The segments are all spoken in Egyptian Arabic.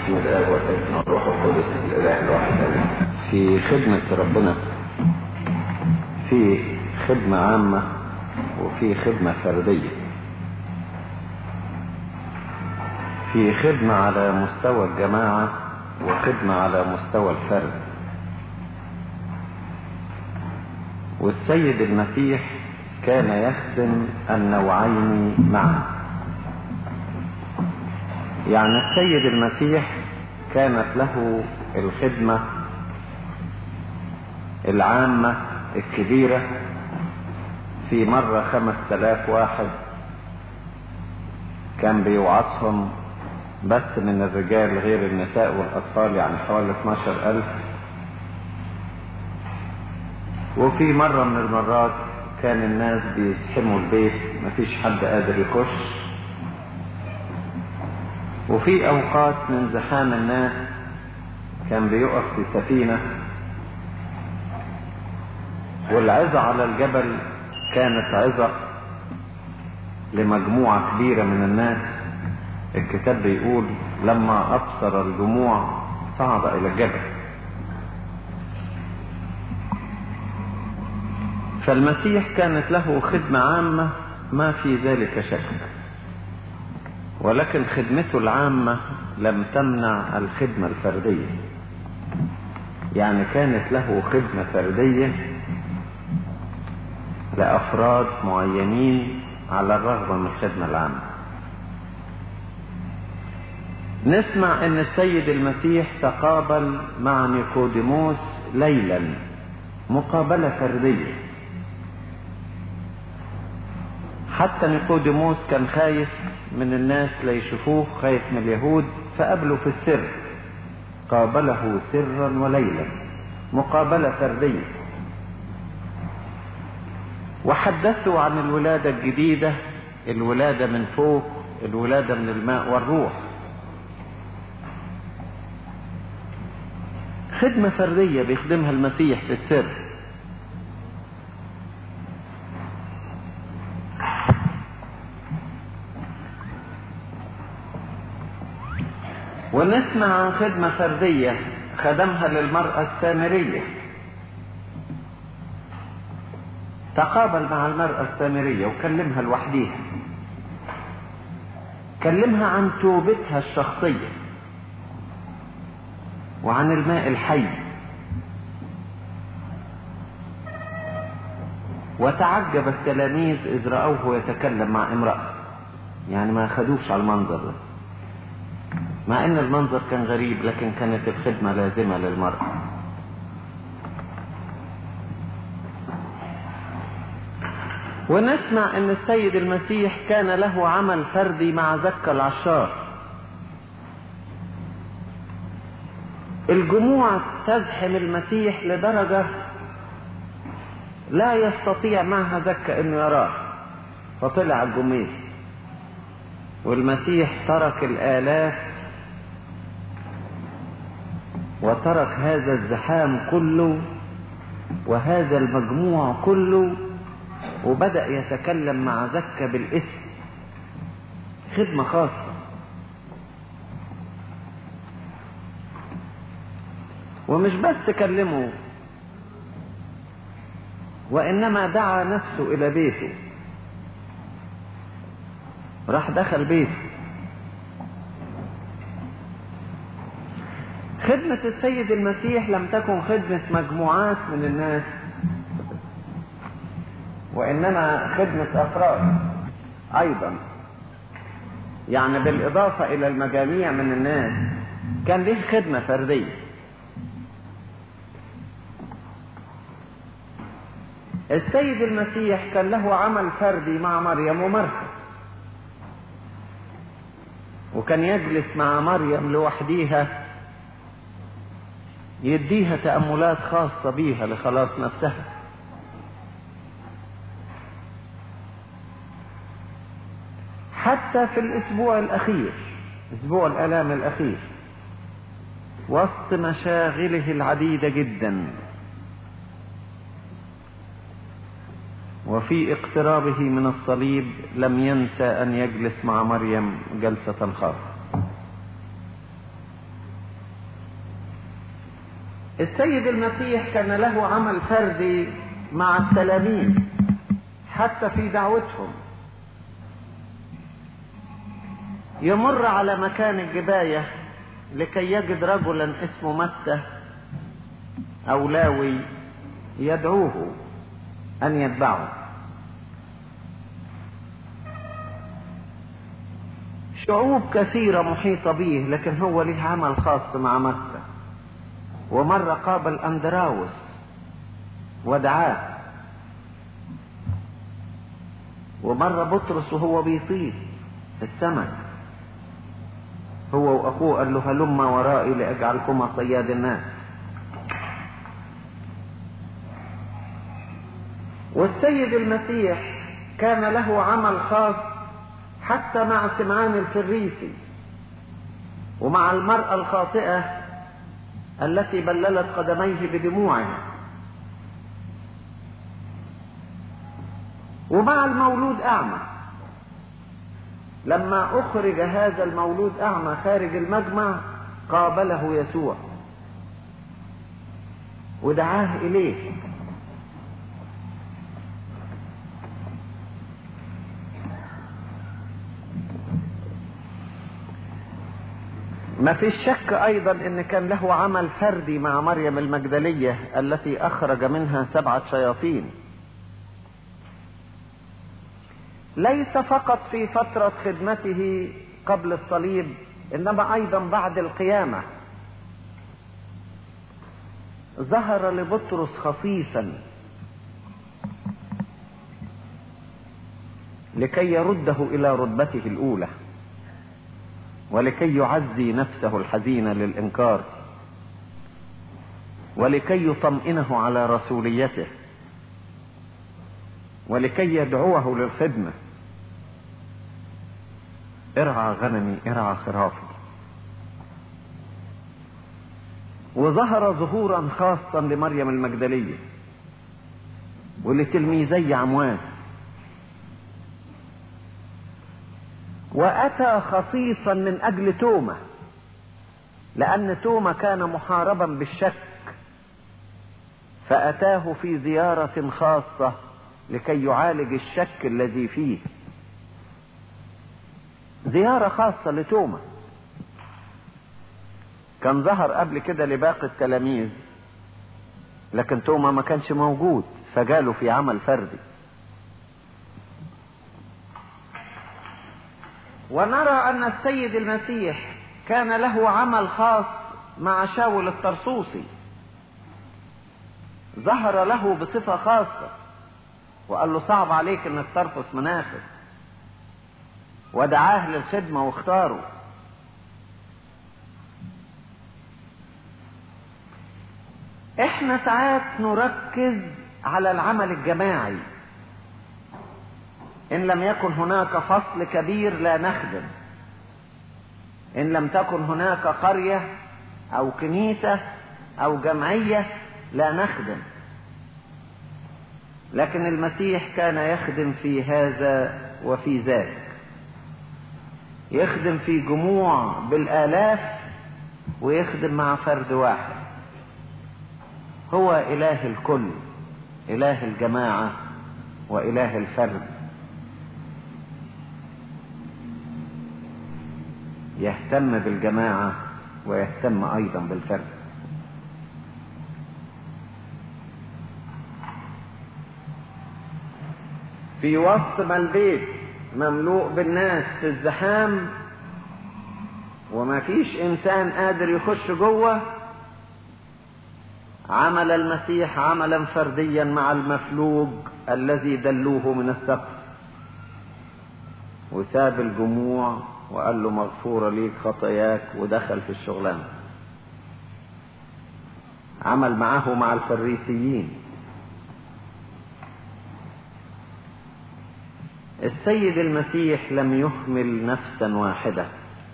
بسم الله والابن والروح القدس الاله الواحد امين في خدمة ربنا في خدمة عامة وفي خدمة فردية في خدمة على مستوى الجماعة وخدمة على مستوى الفرد والسيد المسيح كان يخدم النوعين معا يعني السيد المسيح كانت له الخدمة العامة الكبيرة في مرة خمس تلاف واحد كان بيوعظهم بس من الرجال غير النساء والأطفال يعني حوالي 12 ألف وفي مرة من المرات كان الناس بيزحموا البيت مفيش حد قادر يخش وفي أوقات من زحام الناس كان بيقف في سفينة والعظة على الجبل كانت عظة لمجموعة كبيرة من الناس الكتاب بيقول لما أبصر الجموع صعد إلى الجبل فالمسيح كانت له خدمة عامة ما في ذلك شك ولكن خدمته العامة لم تمنع الخدمة الفردية يعني كانت له خدمة فردية لأفراد معينين على الرغم من الخدمة العامة نسمع ان السيد المسيح تقابل مع نيقوديموس ليلا مقابلة فردية حتى نيقوديموس كان خايف من الناس لا يشوفوه خايف من اليهود فقابله في السر قابله سرا وليلا مقابلة فردية وحدثوا عن الولادة الجديدة الولادة من فوق الولادة من الماء والروح خدمة فردية بيخدمها المسيح في السر ونسمع عن خدمة فردية خدمها للمرأة السامرية تقابل مع المرأة السامرية وكلمها لوحديها كلمها عن توبتها الشخصية وعن الماء الحي وتعجب التلاميذ إذ رأوه يتكلم مع امرأة يعني ما خدوش على المنظر ده مع ان المنظر كان غريب لكن كانت الخدمة لازمة للمرأة ونسمع ان السيد المسيح كان له عمل فردي مع زكا العشار الجموع تزحم المسيح لدرجة لا يستطيع معها زكا انه يراه فطلع الجميل والمسيح ترك الالاف وترك هذا الزحام كله وهذا المجموع كله وبدأ يتكلم مع زكا بالاسم خدمة خاصة ومش بس كلمه وإنما دعا نفسه إلى بيته راح دخل بيته خدمة السيد المسيح لم تكن خدمة مجموعات من الناس وإنما خدمة أفراد أيضا يعني بالإضافة إلى المجاميع من الناس كان له خدمة فردية السيد المسيح كان له عمل فردي مع مريم ومرثا وكان يجلس مع مريم لوحديها يديها تأملات خاصة بيها لخلاص نفسها حتى في الأسبوع الأخير أسبوع الآلام الأخير وسط مشاغله العديدة جدا وفي اقترابه من الصليب لم ينسى أن يجلس مع مريم جلسة خاصة السيد المسيح كان له عمل فردي مع التلاميذ حتى في دعوتهم يمر على مكان الجباية لكي يجد رجلا اسمه متى أو لاوي يدعوه أن يتبعه شعوب كثيرة محيطة به لكن هو له عمل خاص مع مكة ومرة قابل أندراوس ودعاه ومرة بطرس وهو بيطير في السمك هو وأخوه قال له هلم ورائي لأجعلكما صياد الناس والسيد المسيح كان له عمل خاص حتى مع سمعان الفريسي ومع المرأة الخاطئة التي بللت قدميه بدموعها ومع المولود أعمى لما أخرج هذا المولود أعمى خارج المجمع قابله يسوع ودعاه إليه ما في شك ايضا ان كان له عمل فردي مع مريم المجدلية التي اخرج منها سبعة شياطين ليس فقط في فترة خدمته قبل الصليب انما ايضا بعد القيامة ظهر لبطرس خصيصا لكي يرده الى رتبته الاولى ولكي يعزي نفسه الحزينة للإنكار ولكي يطمئنه على رسوليته ولكي يدعوه للخدمة ارعى غنمي ارعى خرافي وظهر ظهورا خاصا لمريم المجدلية ولتلميذي عمواس واتى خصيصا من اجل تومه لان تومه كان محاربا بالشك فاتاه في زياره خاصه لكي يعالج الشك الذي فيه زياره خاصه لتومه كان ظهر قبل كده لباقي التلاميذ لكن توما ما كانش موجود فجاله في عمل فردي ونرى ان السيد المسيح كان له عمل خاص مع شاول الطرسوسي ظهر له بصفة خاصة وقال له صعب عليك انك ترفس مناخك ودعاه للخدمة واختاره احنا ساعات نركز على العمل الجماعي ان لم يكن هناك فصل كبير لا نخدم ان لم تكن هناك قرية او كنيسة او جمعية لا نخدم لكن المسيح كان يخدم في هذا وفي ذاك يخدم في جموع بالالاف ويخدم مع فرد واحد هو اله الكل اله الجماعة واله الفرد يهتم بالجماعة ويهتم أيضا بالفرد في وسط ما البيت مملوء بالناس في الزحام وما فيش إنسان قادر يخش جوه عمل المسيح عملا فرديا مع المفلوج الذي دلوه من السقف وساب الجموع وقال له مغفورة ليك خطاياك ودخل في الشغلانة عمل معه مع الفريسيين السيد المسيح لم يهمل نفسا واحدة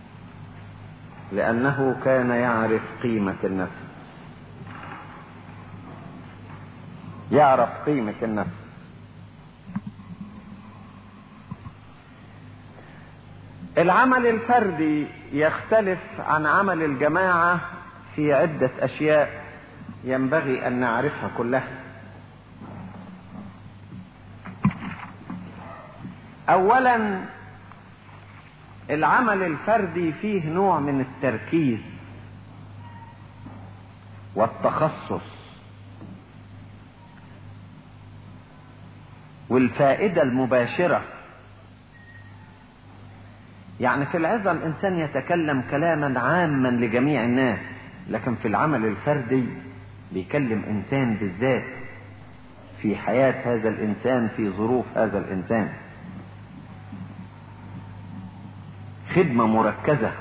لأنه كان يعرف قيمة النفس يعرف قيمة النفس العمل الفردي يختلف عن عمل الجماعة في عدة أشياء ينبغي ان نعرفها كلها اولا العمل الفردي فيه نوع من التركيز والتخصص والفائدة المباشرة يعني في العظة الإنسان يتكلم كلاما عاما لجميع الناس لكن في العمل الفردي بيكلم إنسان بالذات في حياة هذا الإنسان في ظروف هذا الإنسان خدمة مركزة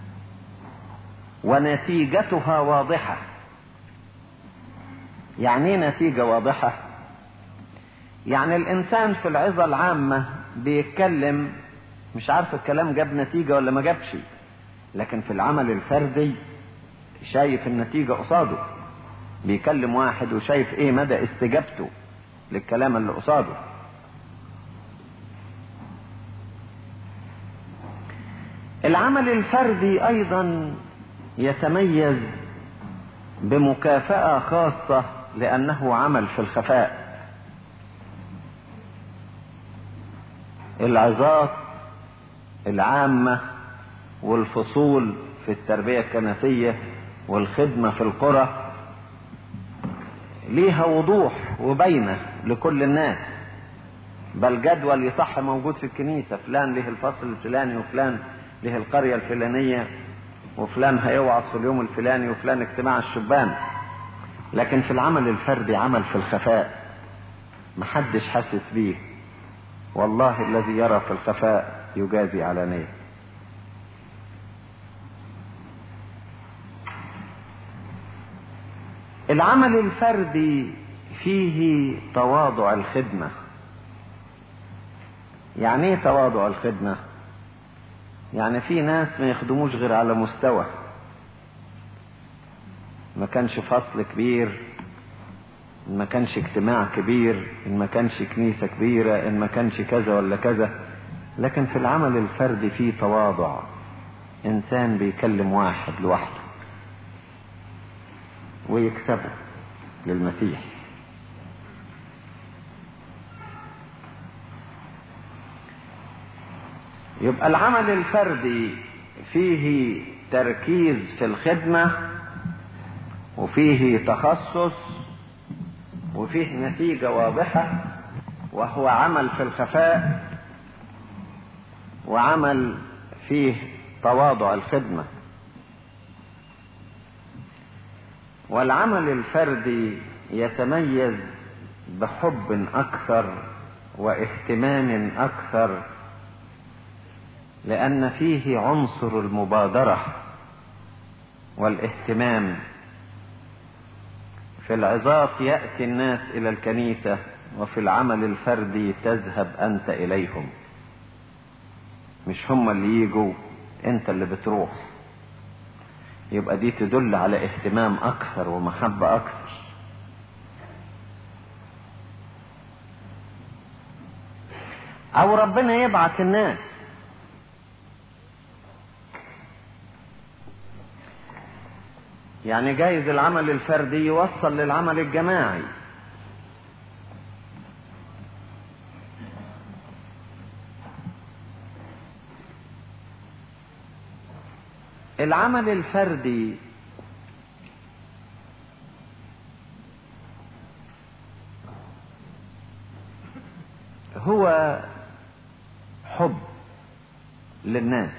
ونتيجتها واضحة يعني ايه نتيجة واضحة يعني الانسان في العظة العامة بيتكلم مش عارف الكلام جاب نتيجة ولا ما جابش لكن في العمل الفردي شايف النتيجة قصاده بيكلم واحد وشايف ايه مدى استجابته للكلام اللي قصاده العمل الفردي ايضا يتميز بمكافأة خاصة لأنه عمل في الخفاء العظات العامة والفصول في التربية الكنسية والخدمة في القرى ليها وضوح وبينة لكل الناس بل جدول يصح موجود في الكنيسة فلان له الفصل الفلاني وفلان له القرية الفلانية وفلان هيوعظ في اليوم الفلاني وفلان اجتماع الشبان لكن في العمل الفردي عمل في الخفاء محدش حاسس بيه والله الذي يرى في الخفاء يجازي علانية العمل الفردي فيه تواضع الخدمة يعني ايه تواضع الخدمة يعني في ناس ما يخدموش غير على مستوى ما كانش فصل كبير ان ما كانش اجتماع كبير ان ما كانش كنيسة كبيرة ان ما كانش كذا ولا كذا لكن في العمل الفردي فيه تواضع انسان بيكلم واحد لوحده ويكسبه للمسيح يبقى العمل الفردي فيه تركيز في الخدمة وفيه تخصص وفيه نتيجة واضحة وهو عمل في الخفاء وعمل فيه تواضع الخدمة والعمل الفردي يتميز بحب أكثر واهتمام أكثر لأن فيه عنصر المبادرة والاهتمام في العظات يأتي الناس إلى الكنيسة وفي العمل الفردي تذهب أنت إليهم مش هم اللي يجوا أنت اللي بتروح يبقى دي تدل على اهتمام أكثر ومحبة أكثر أو ربنا يبعت الناس يعني جايز العمل الفردي يوصل للعمل الجماعي العمل الفردي هو حب للناس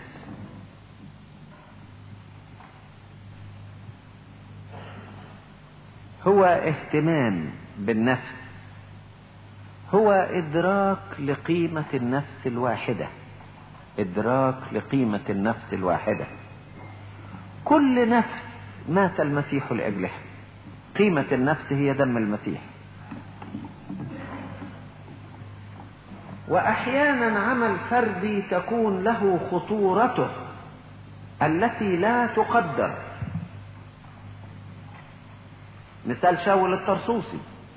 هو اهتمام بالنفس هو ادراك لقيمه النفس الواحده ادراك لقيمه النفس الواحده كل نفس مات المسيح لاجلها قيمه النفس هي دم المسيح واحيانا عمل فردي تكون له خطورته التي لا تقدر مثال شاول الطرسوسي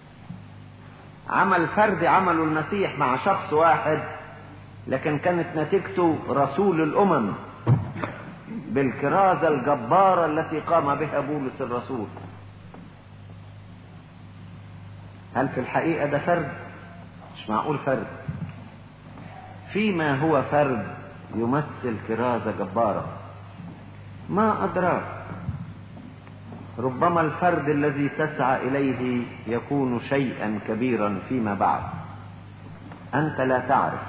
عمل فردي عمله المسيح مع شخص واحد لكن كانت نتيجته رسول الامم بالكرازة الجبارة التي قام بها بولس الرسول هل في الحقيقة ده فرد مش معقول فرد فيما هو فرد يمثل كرازة جبارة ما أدراك ربما الفرد الذي تسعى إليه يكون شيئا كبيرا فيما بعد أنت لا تعرف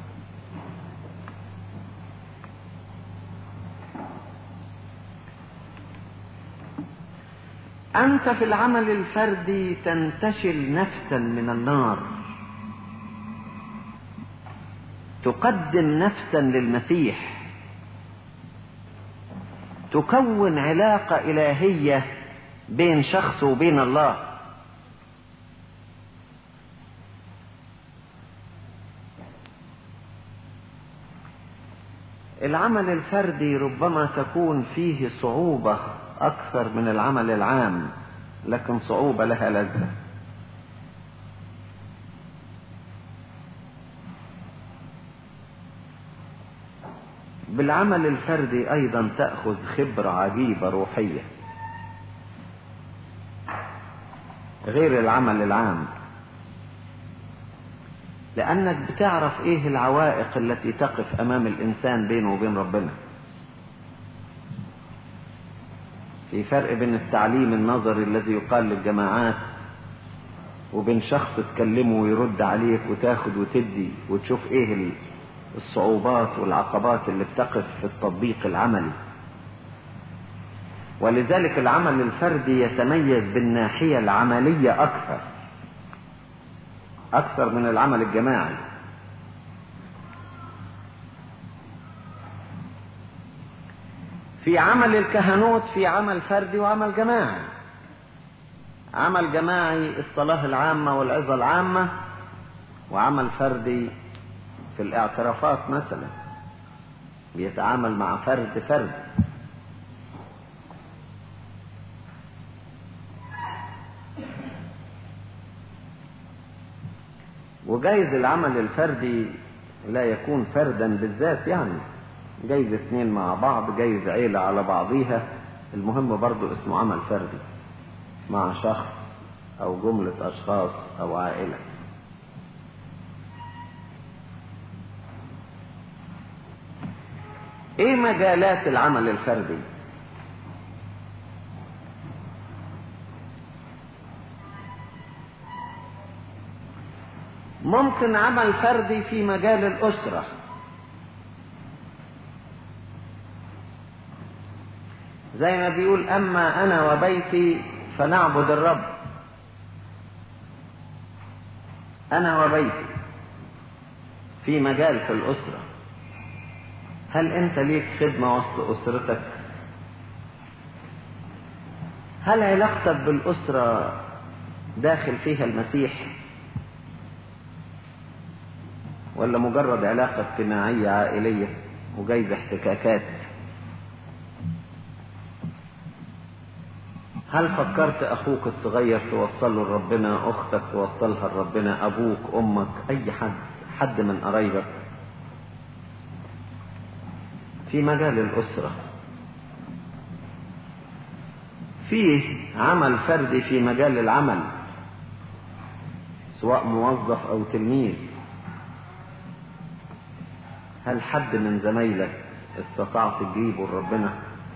أنت في العمل الفردي تنتشل نفسا من النار تقدم نفسا للمسيح تكون علاقة إلهية بين شخص وبين الله العمل الفردي ربما تكون فيه صعوبة أكثر من العمل العام لكن صعوبة لها لذة بالعمل الفردي أيضا تأخذ خبرة عجيبة روحية غير العمل العام لأنك بتعرف إيه العوائق التي تقف أمام الإنسان بينه وبين ربنا في فرق بين التعليم النظري الذي يقال للجماعات وبين شخص تكلمه ويرد عليك وتاخد وتدي وتشوف ايه الصعوبات والعقبات اللي بتقف في التطبيق العملي ولذلك العمل الفردي يتميز بالناحية العملية أكثر أكثر من العمل الجماعي في عمل الكهنوت في عمل فردي وعمل جماعي عمل جماعي الصلاة العامة والعظة العامة وعمل فردي في الاعترافات مثلا بيتعامل مع فرد فرد وجايز العمل الفردي لا يكون فردا بالذات يعني جايز اثنين مع بعض جايز عيلة على بعضيها المهم برضو اسمه عمل فردي مع شخص او جملة اشخاص او عائلة ايه مجالات العمل الفردي ممكن عمل فردي في مجال الاسره زي ما بيقول أما أنا وبيتي فنعبد الرب أنا وبيتي في مجال في الأسرة هل أنت ليك خدمة وسط أسرتك هل علاقتك بالأسرة داخل فيها المسيح ولا مجرد علاقة اجتماعية عائلية وجايز احتكاكات هل فكرت اخوك الصغير توصله لربنا اختك توصلها لربنا ابوك امك اي حد حد من قرايبك في مجال الاسره فيه عمل فردي في مجال العمل سواء موظف او تلميذ هل حد من زمايلك استطعت تجيبه لربنا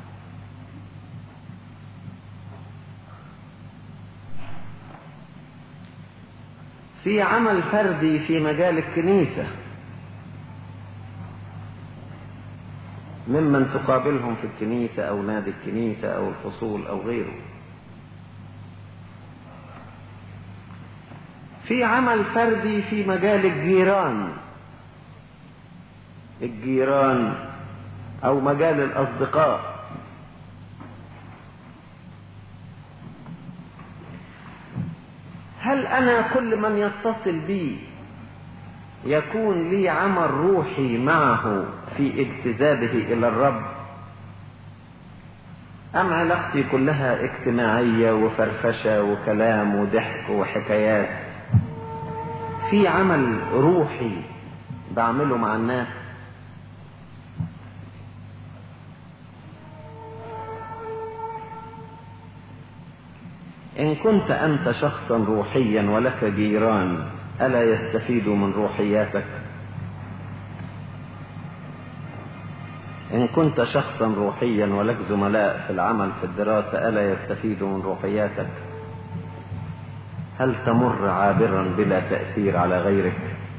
في عمل فردي في مجال الكنيسة ممن تقابلهم في الكنيسة أو نادي الكنيسة أو الفصول أو غيره في عمل فردي في مجال الجيران الجيران أو مجال الأصدقاء هل أنا كل من يتصل بي يكون لي عمل روحي معه في اجتذابه إلى الرب أم علاقتي كلها اجتماعية وفرفشة وكلام وضحك وحكايات في عمل روحي بعمله مع الناس إن كنت أنت شخصا روحيا ولك جيران ألا يستفيدوا من روحياتك إن كنت شخصا روحيا ولك زملاء في العمل في الدراسة ألا يستفيدوا من روحياتك هل تمر عابرا بلا تأثير على غيرك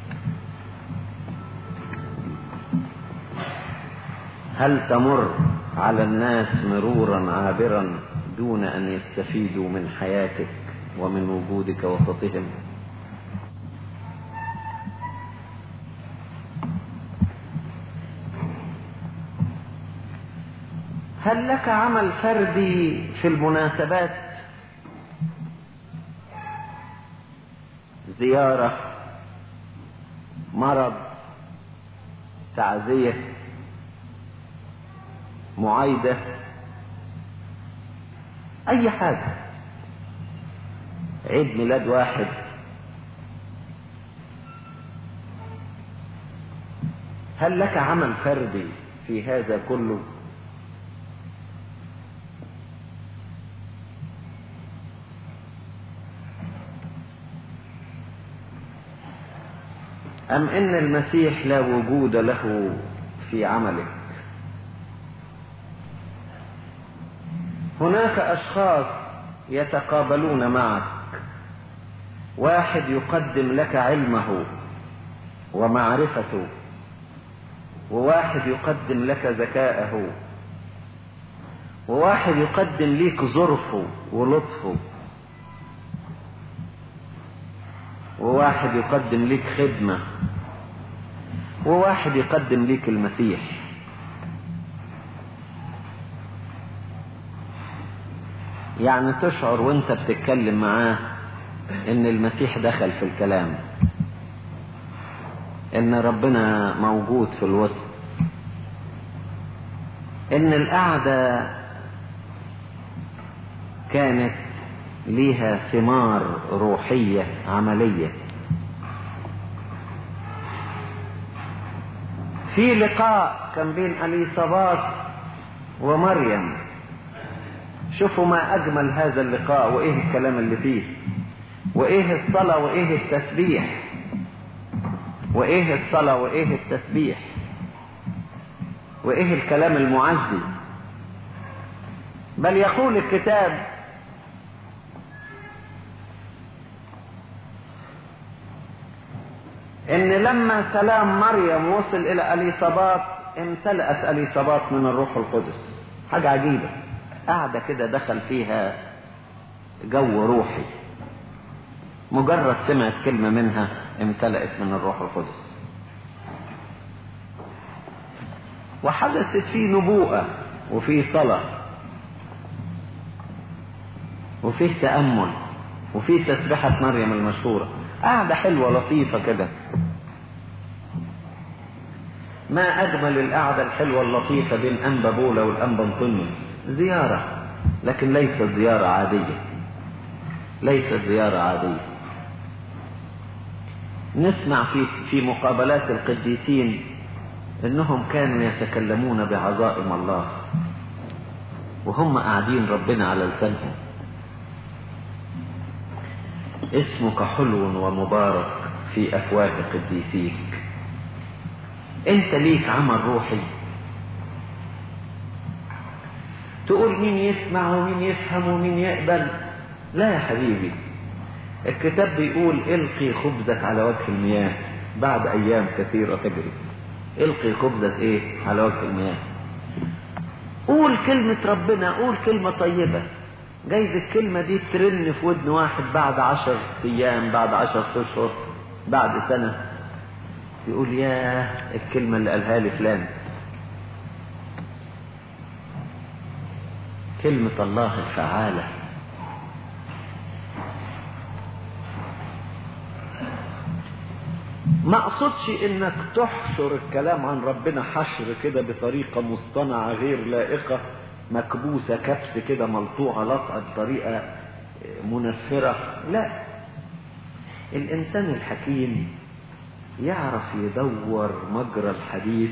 هل تمر على الناس مرورا عابرا دون أن يستفيدوا من حياتك ومن وجودك وسطهم هل لك عمل فردي في المناسبات زيارة مرض تعزية معايدة أي حاجة عيد ميلاد واحد هل لك عمل فردي في هذا كله أم إن المسيح لا وجود له في عملك هناك أشخاص يتقابلون معك واحد يقدم لك علمه ومعرفته وواحد يقدم لك ذكاءه وواحد يقدم ليك ظرفه ولطفه وواحد يقدم ليك خدمة وواحد يقدم ليك المسيح يعني تشعر وانت بتتكلم معاه ان المسيح دخل في الكلام ان ربنا موجود في الوسط ان القعدة كانت ليها ثمار روحية عملية في لقاء كان بين اليصابات ومريم شوفوا ما اجمل هذا اللقاء وايه الكلام اللي فيه وايه الصلاة وايه التسبيح وايه الصلاة وايه التسبيح وايه الكلام المعزي بل يقول الكتاب ان لما سلام مريم وصل الى اليصابات امتلأت اليصابات من الروح القدس حاجة عجيبة قاعدة كده دخل فيها جو روحي مجرد سمعت كلمة منها امتلأت من الروح القدس وحدثت فيه نبوءة وفيه صلاة وفيه تأمل وفيه تسبحة مريم المشهورة قاعدة حلوة لطيفة كده ما أجمل القعدة الحلوة اللطيفة بين أنبا بولا والأنبا انطونيوس زيارة لكن ليست زيارة عادية ليست زيارة عادية نسمع في في مقابلات القديسين انهم كانوا يتكلمون بعظائم الله وهم قاعدين ربنا على لسانهم اسمك حلو ومبارك في افواه قديسيك انت ليك عمل روحي تقول مين يسمع ومين يفهم ومين يقبل لا يا حبيبي الكتاب بيقول القي خبزك على وجه المياه بعد ايام كثيرة تجري القي خبزك ايه على وجه المياه قول كلمة ربنا قول كلمة طيبة جايز الكلمة دي ترن في ودن واحد بعد عشر ايام بعد عشر اشهر بعد سنة يقول ياه الكلمة اللي قالها لي فلان كلمة الله الفعالة ما اقصدش انك تحشر الكلام عن ربنا حشر كده بطريقة مصطنعة غير لائقة مكبوسة كبس كده ملطوعة لطعة بطريقة منفرة لا الانسان الحكيم يعرف يدور مجرى الحديث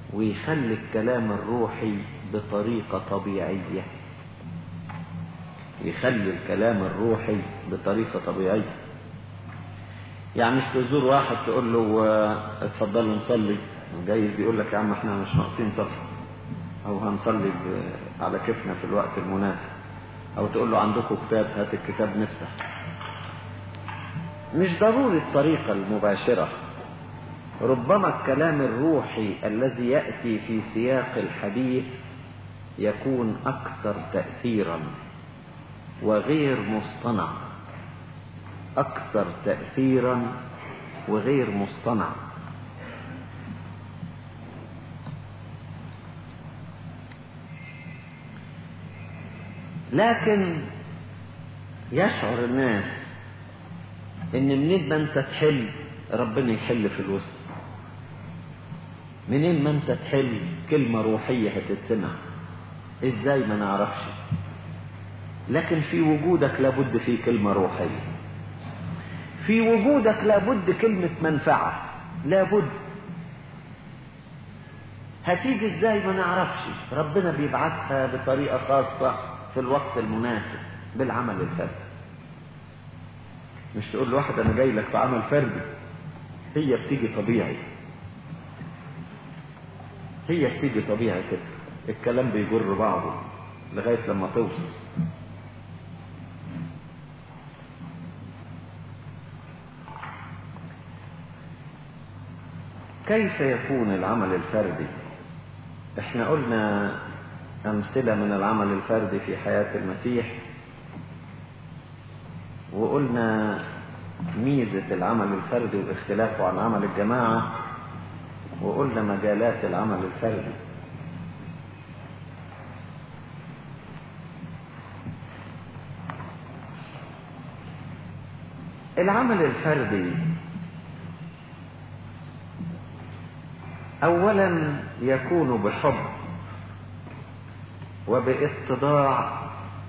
ويخلي الكلام الروحي بطريقة طبيعية يخلي الكلام الروحي بطريقة طبيعية يعني مش تزور واحد تقول له اتفضلوا نصلي جايز يقول لك يا عم احنا مش ناقصين صلاة او هنصلي على كيفنا في الوقت المناسب او تقول له عندكم كتاب هات الكتاب نفتح مش ضروري الطريقة المباشرة ربما الكلام الروحي الذي يأتي في سياق الحديث يكون أكثر تأثيرا وغير مصطنع أكثر تأثيرا وغير مصطنع لكن يشعر الناس ان منين ما انت تحل ربنا يحل في الوسط منين ما انت تحل كلمة روحية هتتسمع ازاي ما نعرفش لكن في وجودك لابد في كلمة روحية في وجودك لابد كلمة منفعة لابد هتيجي ازاي ما نعرفش ربنا بيبعتها بطريقة خاصة في الوقت المناسب بالعمل الفردي مش تقول لواحد انا جاي لك في عمل فردي هي بتيجي طبيعي هي بتيجي طبيعي كده الكلام بيجر بعضه لغاية لما توصل كيف يكون العمل الفردي احنا قلنا امثلة من العمل الفردي في حياة المسيح وقلنا ميزة العمل الفردي واختلافه عن عمل الجماعة وقلنا مجالات العمل الفردي العمل الفردي اولا يكون بحب وباتضاع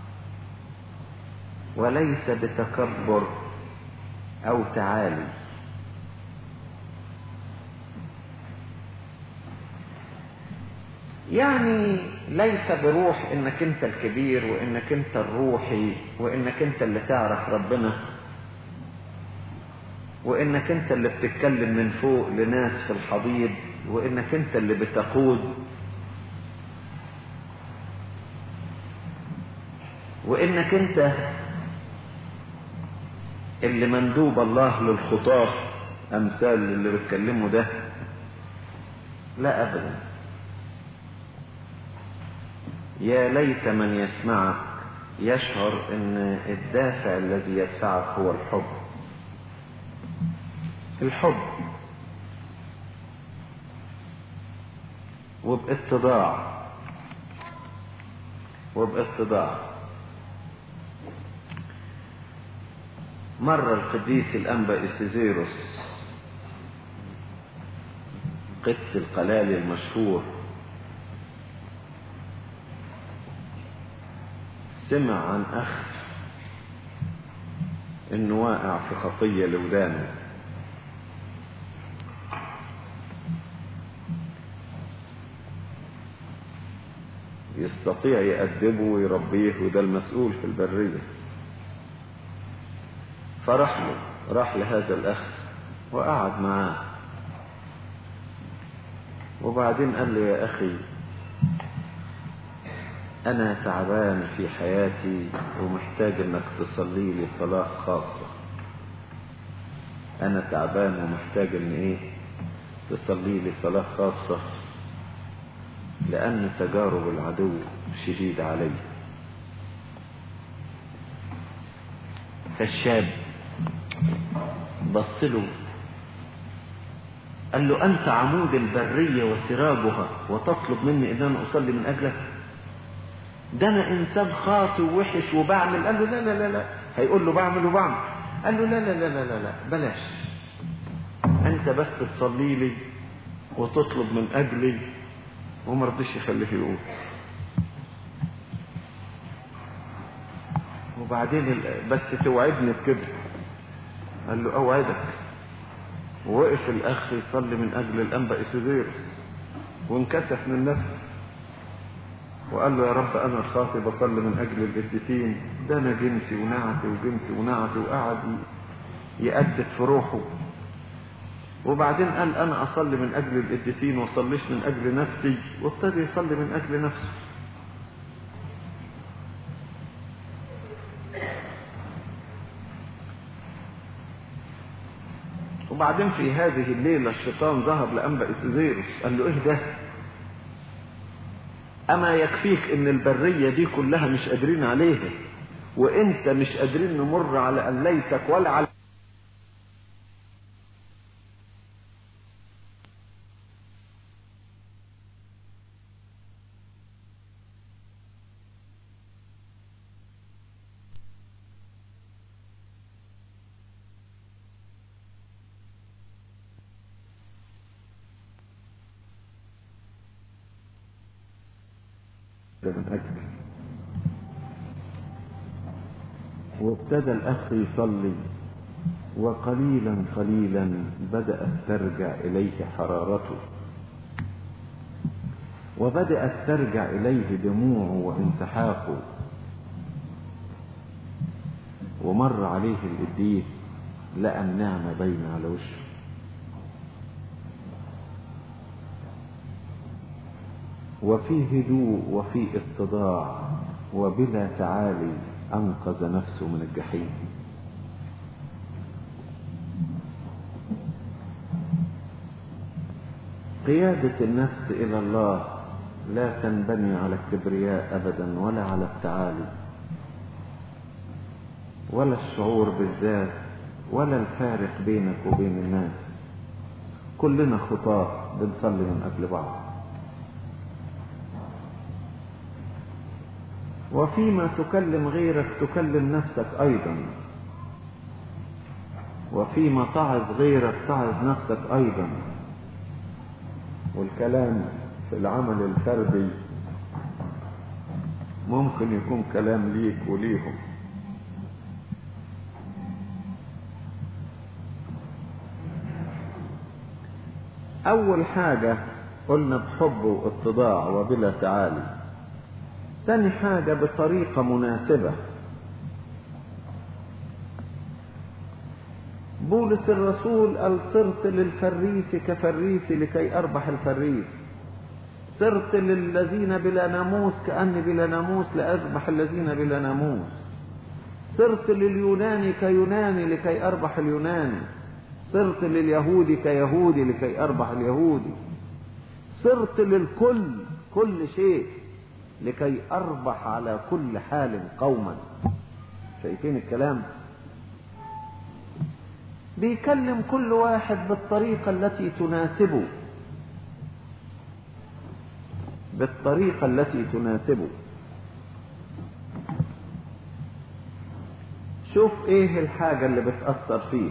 وليس بتكبر او تعالي يعني ليس بروح انك انت الكبير وانك انت الروحي وانك انت اللي تعرف ربنا وانك انت اللي بتتكلم من فوق لناس في الحضيض وانك انت اللي بتقود وانك انت اللي مندوب الله للخطاة امثال اللي بتكلمه ده لا ابدا يا ليت من يسمعك يشعر ان الدافع الذي يدفعك هو الحب الحب وباتضاع وباتضاع مر القديس الأنبا إسيزيروس قس القلال المشهور سمع عن أخ إنه واقع في خطية لودانه يستطيع يأدبه ويربيه وده المسؤول في البرية فراح له راح لهذا الأخ وقعد معاه وبعدين قال له يا أخي أنا تعبان في حياتي ومحتاج إنك تصلي لي صلاة خاصة أنا تعبان ومحتاج إن إيه تصلي لي صلاة خاصة لأن تجارب العدو شديد علي فالشاب بص له قال له أنت عمود البرية وسراجها وتطلب مني إن أنا أصلي من أجلك ده أنا إنسان خاطئ ووحش وبعمل قال له لا لا لا لا هيقول له بعمل وبعمل قال له لا لا لا لا لا, لا. بلاش أنت بس تصلي لي وتطلب من أجلي وما رضيش يخليه يقول وبعدين بس توعدني بكده قال له اوعدك ووقف الاخ يصلي من اجل الانبا اسيديروس وانكسف من نفسه وقال له يا رب انا الخاطي بصلي من اجل القديسين ده انا جنسي ونعتي وجنسي ونعتي وقعد يأدت في روحه وبعدين قال انا اصلي من اجل القديسين وصليش من اجل نفسي وابتدى يصلي من اجل نفسه وبعدين في هذه الليلة الشيطان ذهب لأنبا إسوزيروس قال له إيه ده؟ أما يكفيك إن البرية دي كلها مش قادرين عليها وإنت مش قادرين نمر على أليتك ولا على من أجل وابتدى الأخ يصلي وقليلا قليلا بدأت ترجع إليه حرارته وبدأت ترجع إليه دموعه وانسحاقه ومر عليه القديس لقى النعمة باينة على وشه وفي هدوء وفي اتضاع وبلا تعالي أنقذ نفسه من الجحيم قيادة النفس إلى الله لا تنبني على الكبرياء أبدا ولا على التعالي ولا الشعور بالذات ولا الفارق بينك وبين الناس كلنا خطاة بنصلي من أجل بعض وفيما تكلم غيرك تكلم نفسك أيضا وفيما تعظ غيرك تعظ نفسك أيضا والكلام في العمل الفردي ممكن يكون كلام ليك وليهم أول حاجة قلنا بحب واتضاع وبلا تعالي تاني حاجة بطريقة مناسبة بولس الرسول قال صرت للفريس كفريس لكي أربح الفريس صرت للذين بلا ناموس كأني بلا ناموس لأربح الذين بلا ناموس صرت لليوناني كيوناني لكي أربح اليوناني صرت لليهودي كيهودي لكي أربح اليهودي صرت للكل كل شيء لكي أربح على كل حال قوما شايفين الكلام بيكلم كل واحد بالطريقة التي تناسبه بالطريقة التي تناسبه شوف ايه الحاجة اللي بتأثر فيه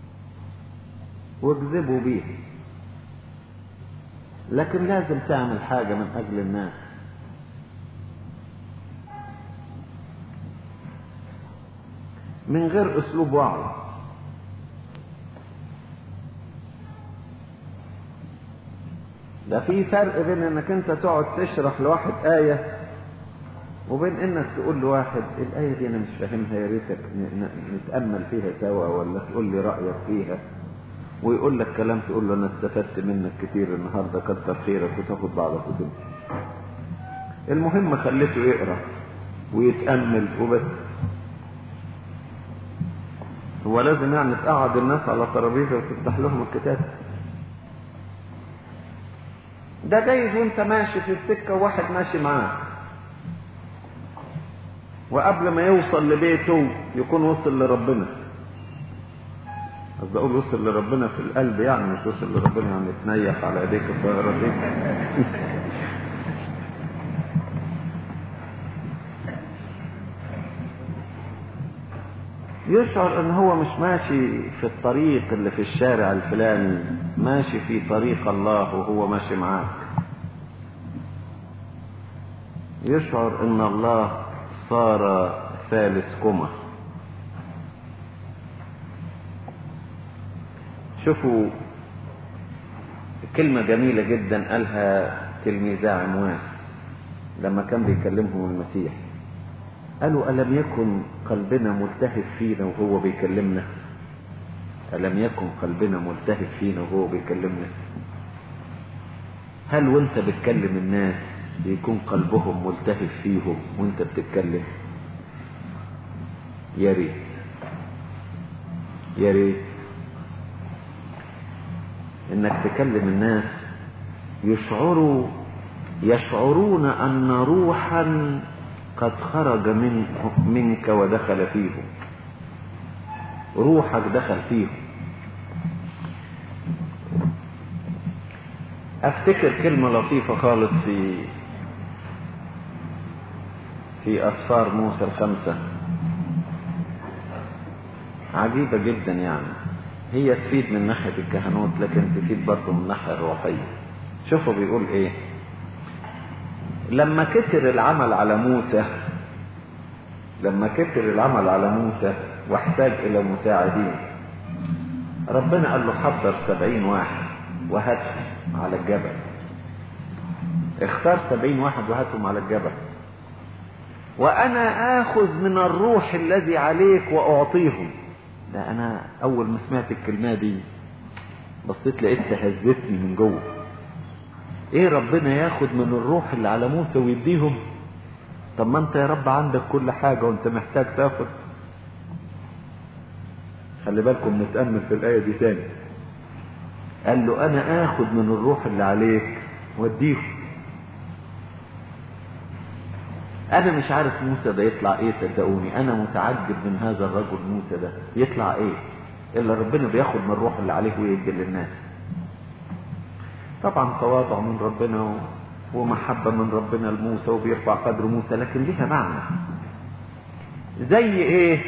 واجذبه بيها لكن لازم تعمل حاجة من أجل الناس من غير اسلوب وعظ ده في فرق بين انك انت تقعد تشرح لواحد آية وبين انك تقول لواحد الآية دي انا مش فاهمها يا ريتك نتأمل فيها سوا ولا تقول لي رأيك فيها ويقول لك كلام تقول له انا استفدت منك كتير النهارده كتر خيرك وتاخد بعضك وتمشي المهم خليته يقرا ويتأمل وبس هو لازم يعني تقعد الناس على ترابيزه وتفتح لهم الكتاب ده جايز وانت ماشي في السكه وواحد ماشي معاه وقبل ما يوصل لبيته يكون وصل لربنا قصدي اقول وصل لربنا في القلب يعني مش وصل لربنا يعني تنيح على ايديك الطاهره دي يشعر ان هو مش ماشي في الطريق اللي في الشارع الفلاني ماشي في طريق الله وهو ماشي معاك يشعر ان الله صار ثالثكما شوفوا كلمة جميلة جدا قالها تلميذا عمواس لما كان بيكلمهم المسيح قالوا ألم يكن قلبنا ملتهب فينا وهو بيكلمنا ألم يكن قلبنا ملتهب فينا وهو بيكلمنا هل وانت بتكلم الناس بيكون قلبهم ملتهب فيهم وانت بتتكلم يا ريت يا ريت انك تكلم الناس يشعروا يشعرون ان روحا قد خرج من منك ودخل فيهم روحك دخل فيهم افتكر كلمة لطيفة خالص في في اسفار موسى الخمسة عجيبة جدا يعني هي تفيد من ناحية الكهنوت لكن تفيد برضه من الناحية الروحية شوفوا بيقول ايه لما كتر العمل على موسى لما كتر العمل على موسى واحتاج الى مساعدين ربنا قال له حضر سبعين واحد وهاتهم على الجبل اختار سبعين واحد وهاتهم على الجبل وانا اخذ من الروح الذي عليك واعطيهم ده انا اول ما سمعت الكلمه دي بصيت لقيت تهزتني من جوه ايه ربنا ياخد من الروح اللي على موسى ويديهم طب ما انت يا رب عندك كل حاجه وانت محتاج تاخد خلي بالكم نتامل في الايه دي تاني قال له انا اخد من الروح اللي عليك واديهم انا مش عارف موسى ده يطلع ايه صدقوني انا متعجب من هذا الرجل موسى ده يطلع ايه الا ربنا بياخد من الروح اللي عليه ويدي للناس طبعا تواضع من ربنا ومحبة من ربنا لموسى وبيرفع قدر موسى لكن ليها معنى زي ايه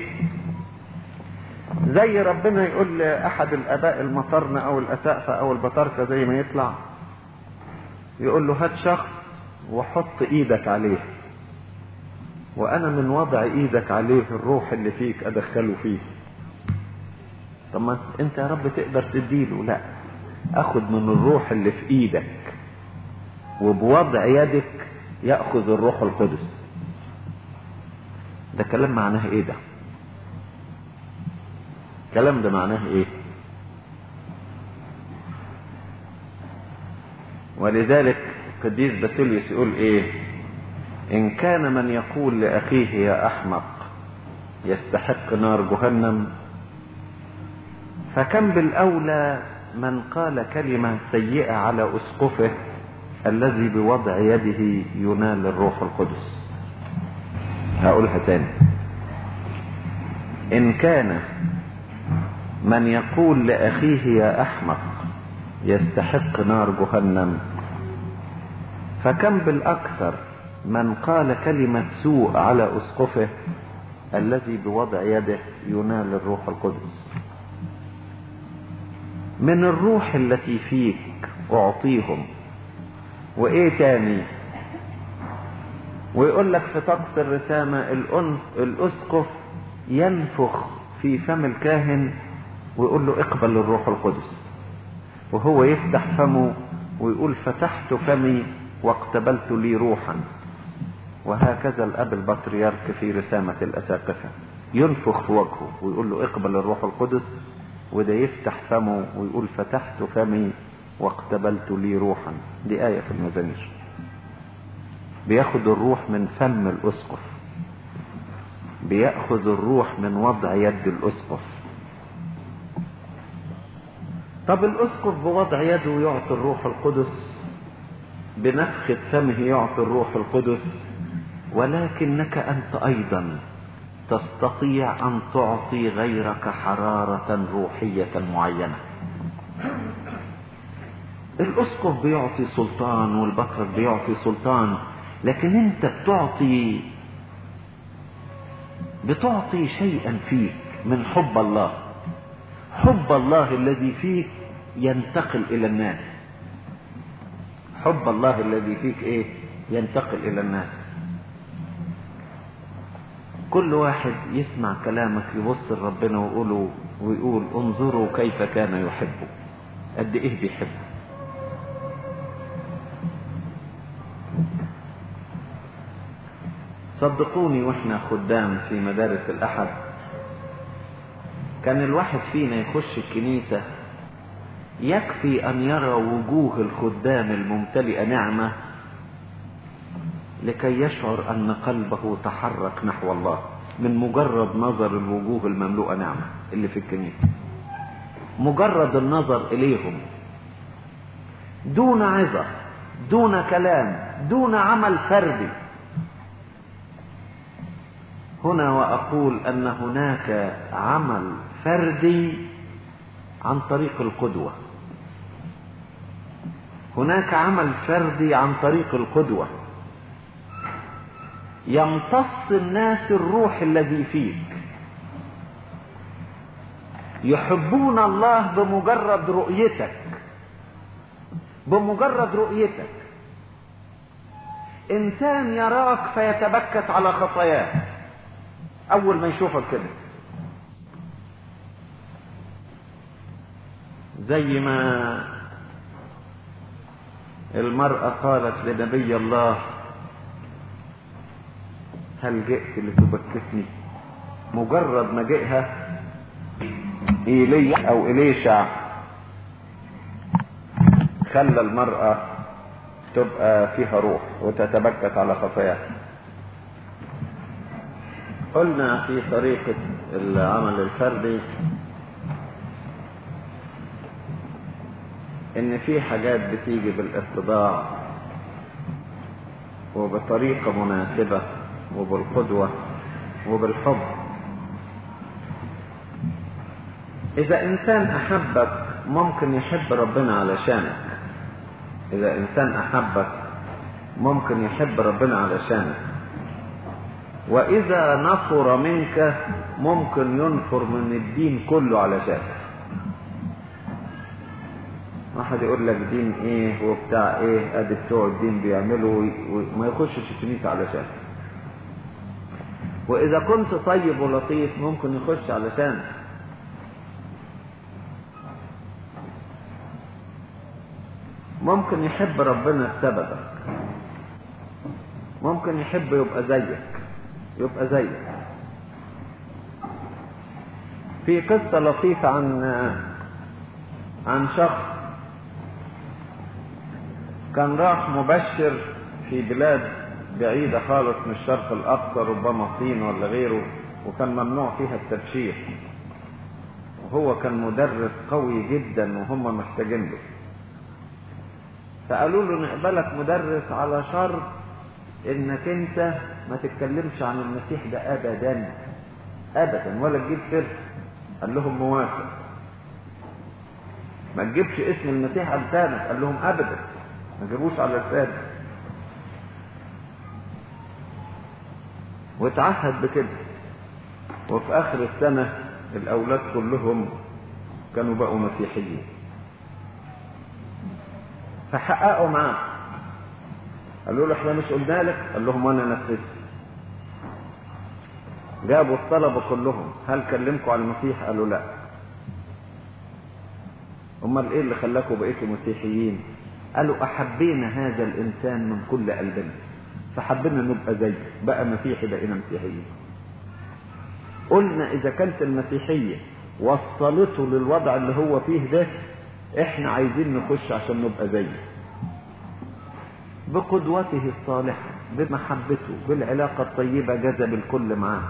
زي ربنا يقول لأحد الآباء المطرنة أو الأسقفة أو البطاركة زي ما يطلع يقول له هات شخص وحط إيدك عليه وأنا من وضع إيدك عليه الروح اللي فيك أدخله فيه طب ما أنت يا رب تقدر تديله لا أخذ من الروح اللي في إيدك وبوضع يدك يأخذ الروح القدس ده كلام معناه إيه ده الكلام ده معناه ايه ولذلك قديس باسيليوس يقول ايه ان كان من يقول لاخيه يا احمق يستحق نار جهنم فكم بالاولى من قال كلمه سيئه على اسقفه الذي بوضع يده ينال الروح القدس هقولها تاني ان كان من يقول لأخيه يا أحمق يستحق نار جهنم فكم بالأكثر من قال كلمة سوء على أسقفه الذي بوضع يده ينال الروح القدس من الروح التي فيك أعطيهم وإيه تاني ويقول لك في طقس الرسامة الأنف الأسقف ينفخ في فم الكاهن ويقول له اقبل الروح القدس وهو يفتح فمه ويقول فتحت فمي واقتبلت لي روحا وهكذا الاب البطريرك في رسامة الاساقفة ينفخ في وجهه ويقول له اقبل الروح القدس وده يفتح فمه ويقول فتحت فمي واقتبلت لي روحا دي آية في المزامير بياخد الروح من فم الأسقف بيأخذ الروح من وضع يد الأسقف طب الأسقف بوضع يده يعطي الروح القدس بنفخة فمه يعطي الروح القدس ولكنك أنت أيضا تستطيع أن تعطي غيرك حرارة روحية معينة الأسقف بيعطي سلطان والبطرك بيعطي سلطان لكن أنت بتعطي بتعطي شيئا فيك من حب الله حب الله الذي فيك ينتقل الى الناس حب الله الذي فيك ايه ينتقل الى الناس كل واحد يسمع كلامك يبص لربنا ويقول ويقول انظروا كيف كان يحبه قد ايه بيحبه صدقوني واحنا خدام في مدارس الأحد كان الواحد فينا يخش الكنيسة يكفي أن يرى وجوه الخدام الممتلئة نعمة لكي يشعر أن قلبه تحرك نحو الله من مجرد نظر الوجوه المملوءة نعمة اللي في الكنيسة مجرد النظر إليهم دون عظة دون كلام دون عمل فردي هنا وأقول أن هناك عمل فردي عن طريق القدوة هناك عمل فردي عن طريق القدوة يمتص الناس الروح الذي فيك يحبون الله بمجرد رؤيتك بمجرد رؤيتك انسان يراك فيتبكت على خطاياه اول ما يشوفك كده زي ما المرأة قالت لنبي الله هل جئت لتبكتني مجرد ما جئها إيليا أو إليشع خلى المرأة تبقى فيها روح وتتبكت على خطاياها قلنا في طريقة العمل الفردي ان في حاجات بتيجي بالاتضاع وبطريقة مناسبة وبالقدوة وبالحب اذا انسان احبك ممكن يحب ربنا علشانك اذا انسان احبك ممكن يحب ربنا علشانك واذا نفر منك ممكن ينفر من الدين كله علشانك واحد يقول لك دين ايه وبتاع ايه ادي بتوع الدين بيعملوا وما يخشش الكنيسه علشان واذا كنت طيب ولطيف ممكن يخش علشان ممكن يحب ربنا بسببك ممكن يحب يبقى زيك يبقى زيك في قصة لطيفة عن عن شخص كان راح مبشر في بلاد بعيدة خالص من الشرق الأقصى ربما الصين ولا غيره وكان ممنوع فيها التبشير وهو كان مدرس قوي جدا وهم محتاجين له فقالوا له نقبلك مدرس على شرط انك انت ما تتكلمش عن المسيح ده ابدا ابدا ولا تجيب سر قال لهم موافق ما تجيبش اسم المسيح على لسانك قال لهم ابدا ما جابوش على لسانه واتعهد بكده وفي اخر السنة الاولاد كلهم كانوا بقوا مسيحيين فحققوا معاه قالوا له احنا مش قلنا لك قال لهم انا نفذت جابوا الطلبة كلهم هل كلمكم على المسيح قالوا لا امال ايه اللي خلاكم بقيتوا مسيحيين قالوا احبينا هذا الانسان من كل قلبنا فحبينا نبقى زيه بقى مسيحي بقينا مسيحيين قلنا اذا كانت المسيحيه وصلته للوضع اللي هو فيه ده احنا عايزين نخش عشان نبقى زيه بقدوته الصالحه بمحبته بالعلاقه الطيبه جذب الكل معاه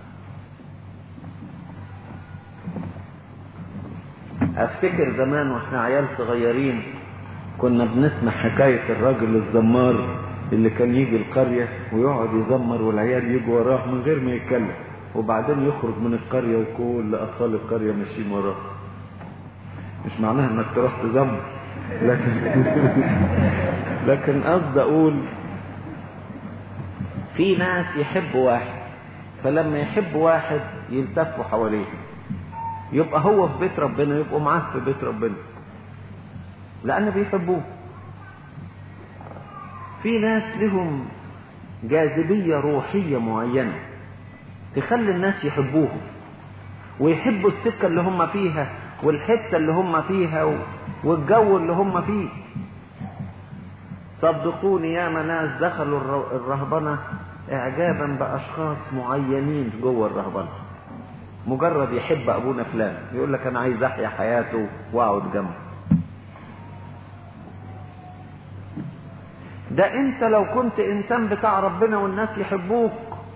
افتكر زمان واحنا عيال صغيرين كنا بنسمع حكاية الراجل الزمار اللي كان يجي القرية ويقعد يزمر والعيال يجوا وراه من غير ما يتكلم وبعدين يخرج من القرية وكل أطفال القرية ماشيين وراه مش معناها انك تروح تزمر لكن لكن قصد اقول في ناس يحبوا واحد فلما يحب واحد يلتفوا حواليه يبقى هو في بيت ربنا يبقوا معاه في بيت ربنا لأن بيحبوه في ناس لهم جاذبية روحية معينة تخلي الناس يحبوهم ويحبوا السكة اللي هم فيها والحتة اللي هم فيها والجو اللي هم فيه صدقوني يا ناس دخلوا الرهبنة اعجابا باشخاص معينين جوه الرهبنه مجرد يحب ابونا فلان يقول لك انا عايز احيا حياته واقعد جنبه ده انت لو كنت انسان بتاع ربنا والناس يحبوك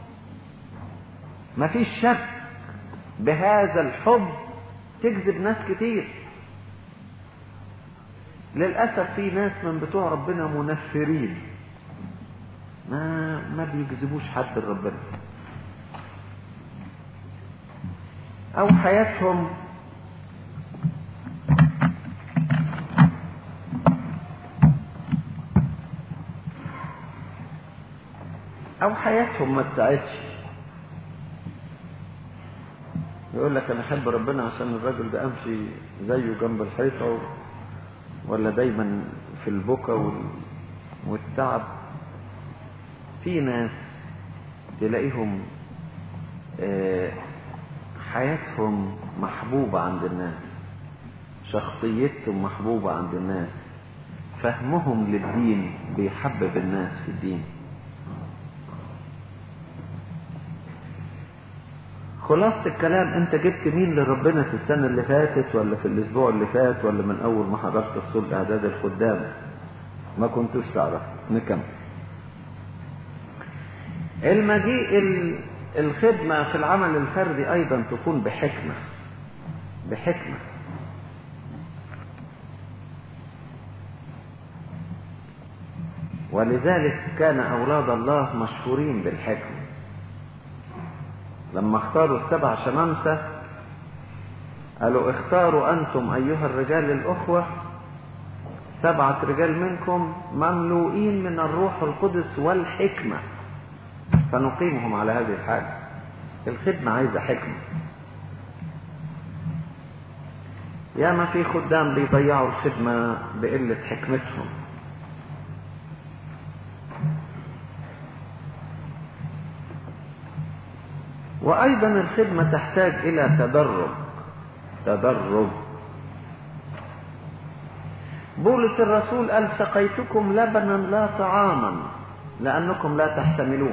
مفيش شك بهذا الحب تجذب ناس كتير للأسف في ناس من بتوع ربنا منفرين ما ما بيجذبوش حد لربنا أو حياتهم أو حياتهم ما تساعدش يقول لك أنا أحب ربنا عشان الراجل ده أمشي زيه جنب الحيطة ولا دايما في البكا والتعب في ناس تلاقيهم حياتهم محبوبة عند الناس شخصيتهم محبوبة عند الناس فهمهم للدين بيحبب الناس في الدين خلاصة الكلام انت جبت مين لربنا في السنة اللي فاتت ولا في الاسبوع اللي فات ولا من اول ما حضرت الصلح اعداد الخدام ما كنتوش تعرف نكمل المجيء الخدمة في العمل الفردي ايضا تكون بحكمة بحكمة ولذلك كان اولاد الله مشهورين بالحكمه لما اختاروا السبع شمامسة قالوا اختاروا أنتم أيها الرجال الأخوة سبعة رجال منكم مملوئين من الروح القدس والحكمة فنقيمهم على هذه الحاجة الخدمة عايزة حكمة ياما في خدام بيضيعوا الخدمة بقلة حكمتهم وأيضا الخدمة تحتاج إلى تدرج تدرج بولس الرسول قال سقيتكم لبنا لا طعاما لأنكم لا تحتملون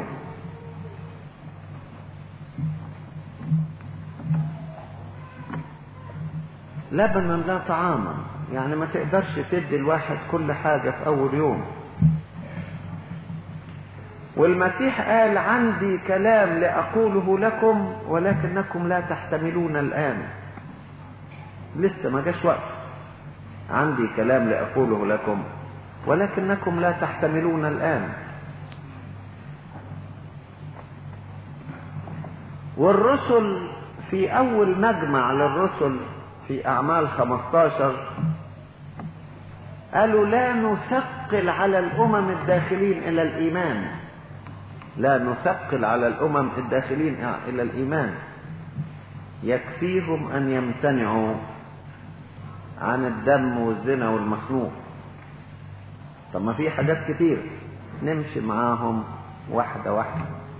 لبنا لا طعاما يعني ما تقدرش تدي الواحد كل حاجة في أول يوم والمسيح قال عندي كلام لأقوله لكم ولكنكم لا تحتملون الآن لسه ما جاش وقت عندي كلام لأقوله لكم ولكنكم لا تحتملون الآن والرسل في أول مجمع للرسل في أعمال 15 قالوا لا نثقل على الأمم الداخلين إلى الإيمان لا نثقل على الأمم الداخلين إلى الإيمان يكفيهم أن يمتنعوا عن الدم والزنا والمخنوق طب ما في حاجات كتير نمشي معاهم واحدة واحدة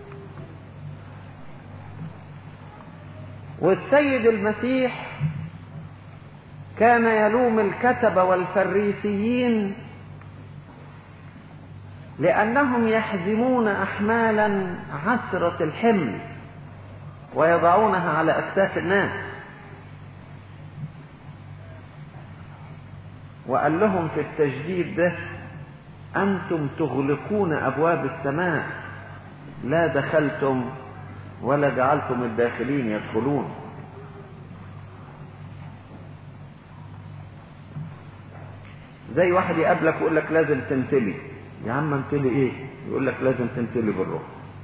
والسيد المسيح كان يلوم الكتبة والفريسيين لأنهم يحزمون أحمالا عسرة الحمل ويضعونها على أكتاف الناس وقال لهم في التجديد ده أنتم تغلقون أبواب السماء لا دخلتم ولا جعلتم الداخلين يدخلون زي واحد يقابلك ويقول لك لازم تنتلي يا عم انتلي ايه يقول لك لازم تنتلي بالروح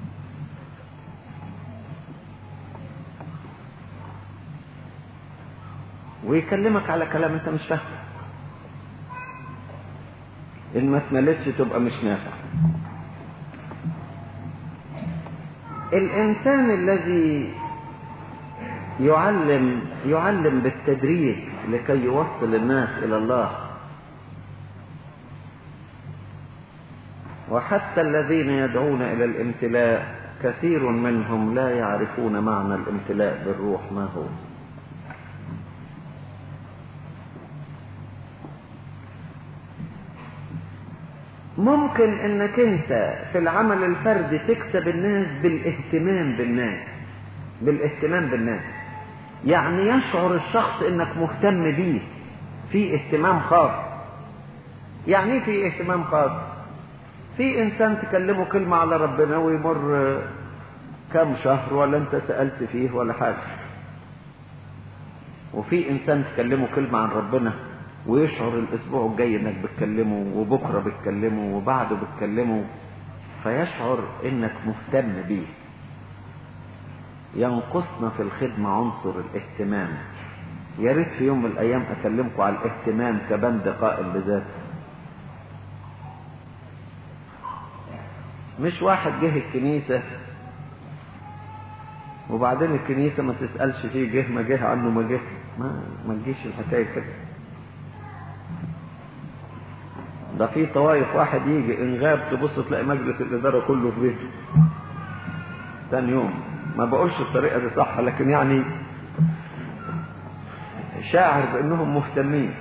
ويكلمك على كلام انت مش فاهمه ان ما اتملتش تبقى مش نافع الانسان الذي يعلم يعلم بالتدريج لكي يوصل الناس الى الله وحتى الذين يدعون الى الامتلاء كثير منهم لا يعرفون معنى الامتلاء بالروح ما هو ممكن انك انت في العمل الفردي تكسب الناس بالاهتمام بالناس بالاهتمام بالناس يعني يشعر الشخص انك مهتم بيه في اهتمام خاص يعني في اهتمام خاص في انسان تكلمه كلمة على ربنا ويمر كم شهر ولا انت سألت فيه ولا حاجة وفي انسان تكلمه كلمة عن ربنا ويشعر الاسبوع الجاي انك بتكلمه وبكرة بتكلمه وبعده بتكلمه فيشعر انك مهتم بيه ينقصنا في الخدمة عنصر الاهتمام يا ريت في يوم من الايام اكلمكم على الاهتمام كبند قائم بذاته مش واحد جه الكنيسة وبعدين الكنيسة ما تسألش فيه جه ما جه عنه ما جه ما, ما تجيش الحكاية كده ده في طوائف واحد يجي ان غاب تبص تلاقي مجلس الإدارة كله في بيته ثاني يوم ما بقولش الطريقة دي صح لكن يعني شاعر بأنهم مهتمين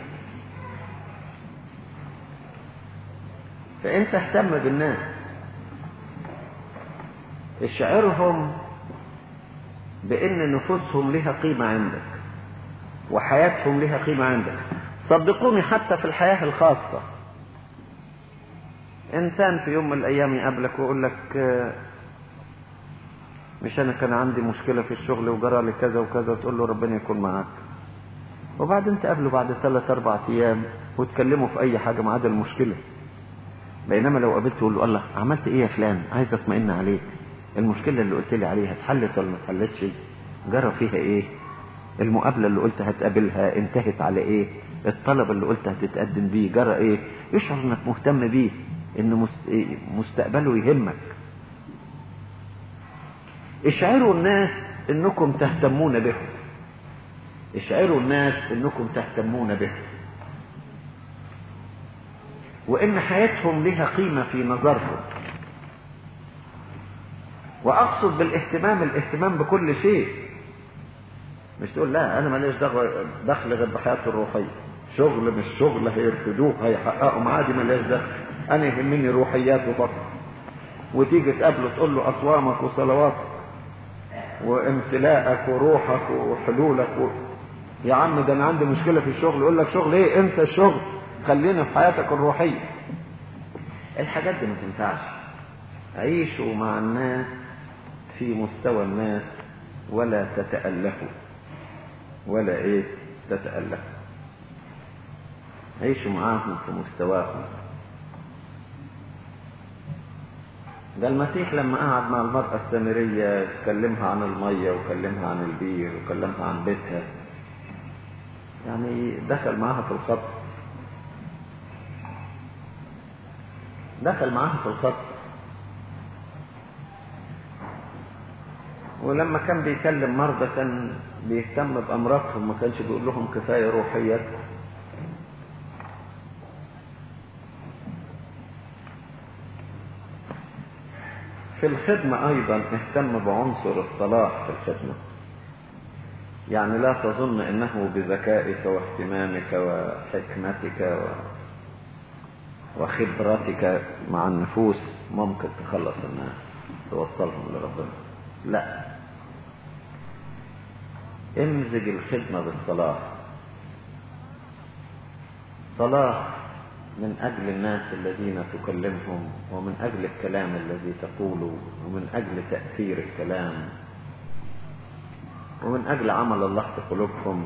فأنت اهتم بالناس اشعرهم بأن نفوسهم لها قيمة عندك وحياتهم لها قيمة عندك صدقوني حتى في الحياة الخاصة إنسان في يوم من الأيام يقابلك ويقول لك مش أنا كان عندي مشكلة في الشغل وجرى لي كذا وكذا وتقول له ربنا يكون معاك وبعدين تقابله بعد ثلاث أربع أيام وتكلموا في أي حاجة ما عدا المشكلة بينما لو قابلته تقول له الله عملت إيه يا فلان عايز أطمئن عليك المشكلة اللي قلت لي عليها اتحلت ولا ما اتحلتش جرى فيها ايه المقابلة اللي قلت هتقابلها انتهت على ايه الطلب اللي قلت هتتقدم بيه جرى ايه اشعر انك مهتم بيه ان مستقبله يهمك اشعروا الناس انكم تهتمون بهم اشعروا الناس انكم تهتمون بهم وان حياتهم لها قيمة في نظركم واقصد بالاهتمام الاهتمام بكل شيء مش تقول لا انا ماليش دخل غير بحياتي الروحيه شغل مش شغل هيرفدوه هيحققوا معادي ماليش دخل انا يهمني روحياته فقط وتيجي تقابله تقول له اصوامك وصلواتك وامتلاءك وروحك وحلولك و... يا عم ده انا عندي مشكله في الشغل يقول لك شغل ايه انسى الشغل خلينا في حياتك الروحيه الحاجات دي ما تنفعش عيشوا مع الناس في مستوى الناس ولا تتألفوا ولا ايه تتألفوا عيشوا معاهم في مستواهم ده المسيح لما قعد مع المرأة السامرية كلمها عن المية وكلمها عن البير وكلمها عن بيتها يعني دخل معاها في الخط دخل معاها في الخط ولما كان بيكلم مرضى كان بيهتم بأمراضهم ما كانش بيقول لهم كفاية روحيات في الخدمة أيضا اهتم بعنصر الصلاح في الخدمة يعني لا تظن أنه بذكائك واهتمامك وحكمتك و... وخبرتك مع النفوس ممكن تخلص الناس توصلهم لربنا لا امزج الخدمة بالصلاة صلاة من أجل الناس الذين تكلمهم ومن أجل الكلام الذي تقوله ومن أجل تأثير الكلام ومن أجل عمل الله في قلوبهم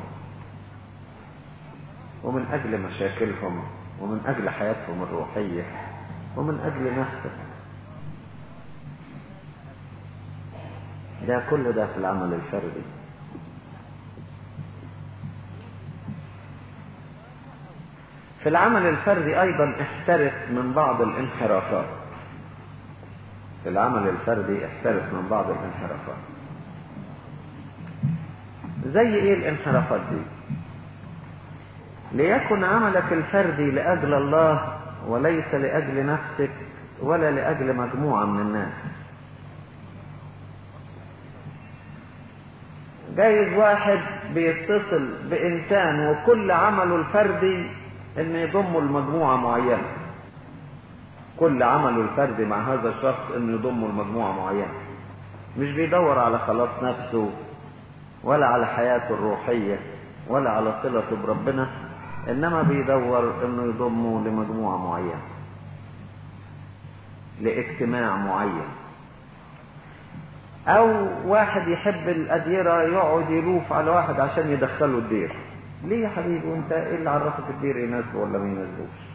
ومن أجل مشاكلهم ومن أجل حياتهم الروحية ومن أجل نفسك ده كل ده في العمل الفردي في العمل الفردي ايضا احترس من بعض الانحرافات في العمل الفردي احترس من بعض الانحرافات زي ايه الانحرافات دي ليكن عملك الفردي لاجل الله وليس لاجل نفسك ولا لاجل مجموعه من الناس جايز واحد بيتصل بإنسان وكل عمله الفردي إن يضمه لمجموعة معينة كل عمله الفردي مع هذا الشخص انه يضمه لمجموعة معينة مش بيدور على خلاص نفسه ولا على حياته الروحية ولا على صلته بربنا انما بيدور انه يضمه لمجموعة معينة لاجتماع معين او واحد يحب الاديرة يقعد يلوف على واحد عشان يدخله الدير ليه يا حبيبي وانت ايه اللي عرفك الدير يناسبه ولا ما يناسبوش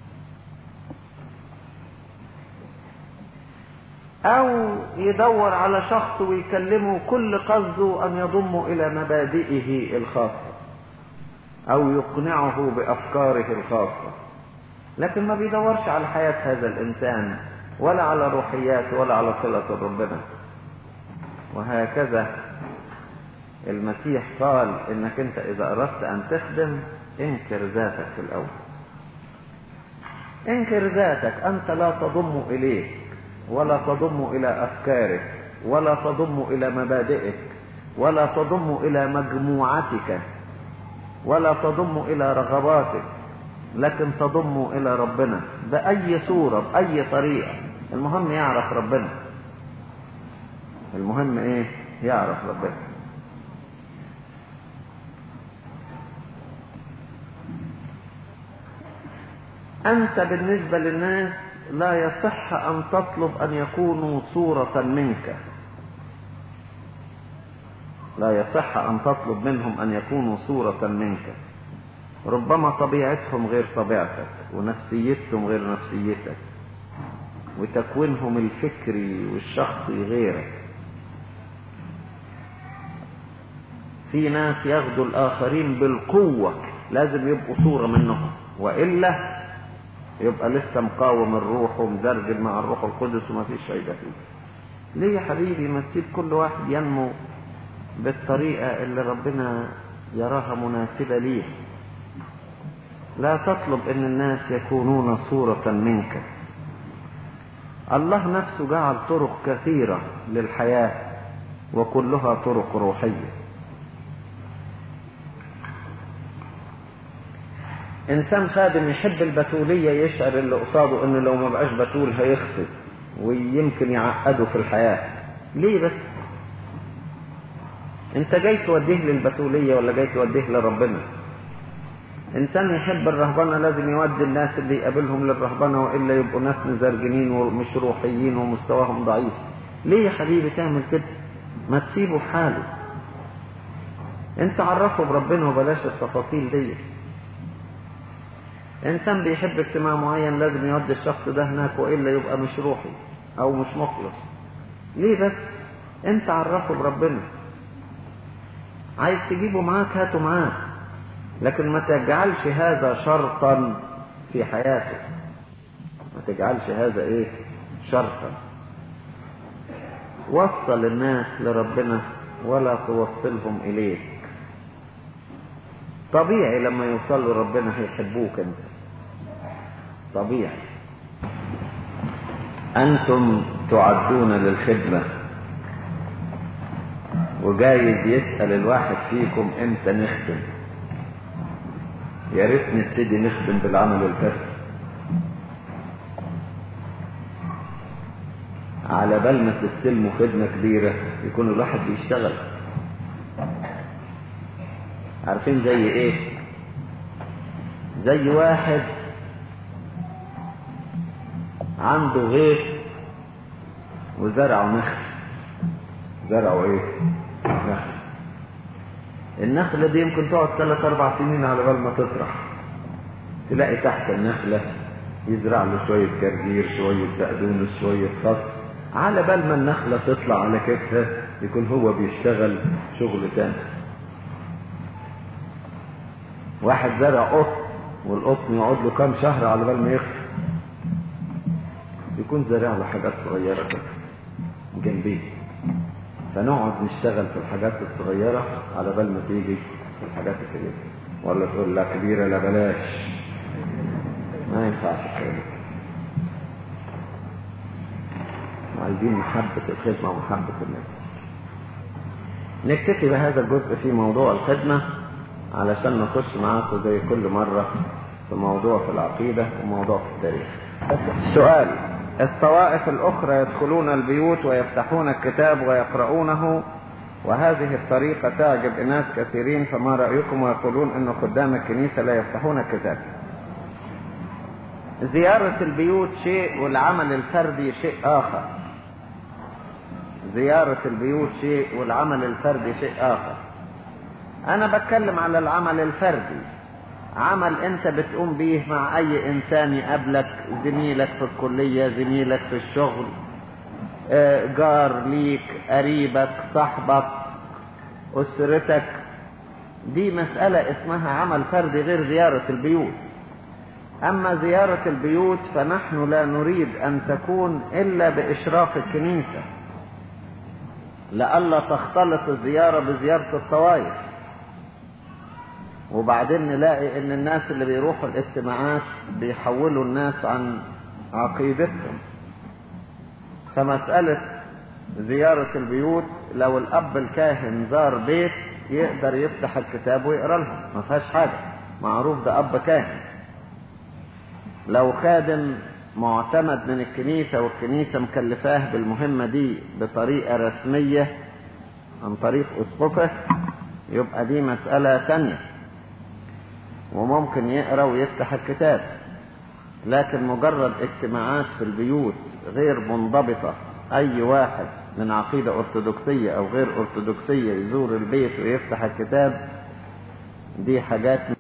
او يدور على شخص ويكلمه كل قصده ان يضمه الى مبادئه الخاصة او يقنعه بافكاره الخاصة لكن ما بيدورش على حياة هذا الانسان ولا على روحياته ولا على صلة ربنا وهكذا المسيح قال انك انت اذا اردت ان تخدم انكر ذاتك في الاول انكر ذاتك انت لا تضم اليك ولا تضم الى افكارك ولا تضم الى مبادئك ولا تضم الى مجموعتك ولا تضم الى رغباتك لكن تضم الى ربنا باي صورة باي طريقة المهم يعرف ربنا المهم ايه يعرف ربنا انت بالنسبة للناس لا يصح ان تطلب ان يكونوا صورة منك لا يصح ان تطلب منهم ان يكونوا صورة منك ربما طبيعتهم غير طبيعتك ونفسيتهم غير نفسيتك وتكوينهم الفكري والشخصي غيرك في ناس ياخدوا الاخرين بالقوة لازم يبقوا صورة منهم وإلا يبقى لسه مقاوم الروح ومزرجل مع الروح القدس وما فيش فايدة فيه ليه يا حبيبي ما تسيب كل واحد ينمو بالطريقة اللي ربنا يراها مناسبة ليه لا تطلب ان الناس يكونون صورة منك الله نفسه جعل طرق كثيرة للحياة وكلها طرق روحية انسان خادم يحب البتولية يشعر اللي قصاده انه لو ما بقاش بتول هيخطئ ويمكن يعقده في الحياة ليه بس انت جاي توديه للبتولية ولا جاي توديه لربنا انسان يحب الرهبنة لازم يودي الناس اللي يقابلهم للرهبنة والا يبقوا ناس مزرجنين ومش روحيين ومستواهم ضعيف ليه يا حبيبي تعمل كده ما تسيبه في حاله انت عرفه بربنا وبلاش التفاصيل دي انسان بيحب اجتماع معين لازم يودي الشخص ده هناك والا يبقى مش روحي او مش مخلص ليه بس انت عرفه بربنا عايز تجيبه معاك هاته معاك لكن ما تجعلش هذا شرطا في حياتك ما تجعلش هذا ايه شرطا وصل الناس لربنا ولا توصلهم اليك طبيعي لما يوصلوا ربنا هيحبوك انت طبيعي انتم تعدون للخدمه وجايز يسأل الواحد فيكم امتى نخدم يا ريت نبتدي نخدم بالعمل الفردي على بال ما تستلموا خدمة كبيرة يكون الواحد بيشتغل عارفين زي ايه زي واحد عنده غيط وزرعه نخل زرعه ايه نخل النخلة دي يمكن تقعد ثلاث أربع سنين على بال ما تطرح تلاقي تحت النخلة يزرع له شوية جرجير شوية بقدونس شوية خس على بال ما النخلة تطلع على كتفها يكون هو بيشتغل شغل تاني واحد زرع قطن والقطن يقعد له كام شهر على بال ما يخفى يكون زارع له حاجات صغيرة كده جنبيه فنقعد نشتغل في الحاجات الصغيرة على بال ما تيجي في الحاجات الكبيرة ولا تقول لا كبيرة لا بلاش ما ينفعش الكلام عايزين محبة الخدمة ومحبة الناس نكتفي بهذا الجزء في موضوع الخدمة علشان نخش معاكم زي كل مرة في موضوع في العقيدة وموضوع في التاريخ سؤال الطوائف الأخرى يدخلون البيوت ويفتحون الكتاب ويقرؤونه وهذه الطريقة تعجب ناس كثيرين فما رأيكم ويقولون أن خدام الكنيسة لا يفتحون الكتاب زيارة البيوت شيء والعمل الفردي شيء آخر زيارة البيوت شيء والعمل الفردي شيء آخر أنا بتكلم على العمل الفردي عمل أنت بتقوم به مع أي إنسان يقابلك زميلك في الكلية زميلك في الشغل جار ليك قريبك صاحبك أسرتك دي مسألة اسمها عمل فردي غير زيارة البيوت أما زيارة البيوت فنحن لا نريد أن تكون إلا بإشراف الكنيسة لئلا تختلط الزيارة بزيارة الطوائف وبعدين نلاقي ان الناس اللي بيروحوا الاجتماعات بيحولوا الناس عن عقيدتهم فمسألة زيارة البيوت لو الأب الكاهن زار بيت يقدر يفتح الكتاب ويقرا لهم ما فيهاش حاجة معروف ده أب كاهن لو خادم معتمد من الكنيسة والكنيسة مكلفاه بالمهمة دي بطريقة رسمية عن طريق أسقفه يبقى دي مسألة ثانية وممكن يقرا ويفتح الكتاب لكن مجرد اجتماعات في البيوت غير منضبطة أي واحد من عقيدة أرثوذكسية أو غير أرثوذكسية يزور البيت ويفتح الكتاب دي حاجات